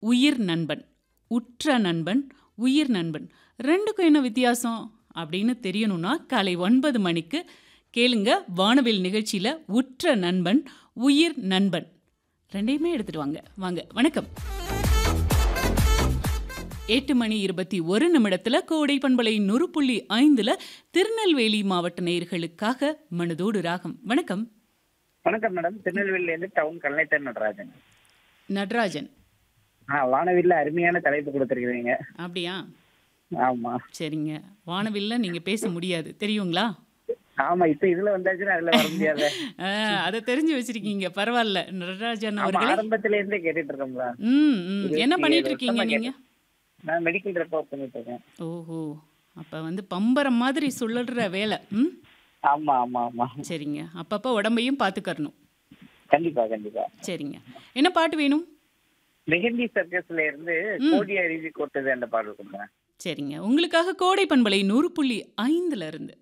உயிர் நண்பன் உற்ற நண்பன் உயிர் நண்பன் ரெண்டுக்கும் என்ன வித்தியாசம் அப்படின்னு தெரியணும்னா காலை ஒன்பது மணிக்கு கேளுங்க வானவில் நிகழ்ச்சியில் உற்ற நண்பன் உயிர் நண்பன் ரெண்டையுமே எடுத்துட்டு வாங்க வாங்க வணக்கம் எட்டு மணி இருபத்தி ஒரு நிமிடத்துல கோடை பண்பலை நூறு புள்ளி ஐந்துல திருநெல்வேலி மாவட்ட நேயர்களுக்காக மனதோடு ராகம் வணக்கம் வணக்கம் மேடம் திருநெல்வேலியில இருந்து டவுன் கல்லைத்தர் நடராஜன் நடராஜன் ஆ வானவில்ல அருமையான தலைப்பு கொடுத்துருக்கீங்க அப்படியா ஆமா சரிங்க வானவில்ல நீங்க பேச முடியாது தெரியுங்களா ஆமா இப்ப இதுல வந்தாச்சுன்னா அதுல வர முடியாது ஆ, அதை தெரிஞ்சு வச்சிருக்கீங்க பரவாயில்ல நடராஜன் ஆமா அவர்களே ஆரம்பத்துல இருந்தே கேட்டுட்டு இருக்கோம்ல ம் ம். என்ன இருபத்தி பண்ணிட்டு ஏழு இருக்கீங்க வருஷமா நீங்க நான் மெடிக்கல் ரெப்போர்ட் பண்ணிட்டு இருக்கேன் ஓஹோ அப்ப வந்து பம்பரம் மாதிரி சுழல்ற வேலை ம் ஆமா ஆமா ஆமா சரிங்க அப்பப்ப உடம்பையும் பார்த்துக்கறணும் கண்டிப்பா கண்டிப்பா சரிங்க என்ன பாட்டு வேணும் மெஹந்தி சர்க்கஸ்ல இருந்து ம். கோடி அருவி கொட்டது அந்த பாடல் கொடுங்க சரிங்க உங்களுக்காக கோடை பண்பலை நூறு புள்ளி ஐந்துல இருந்து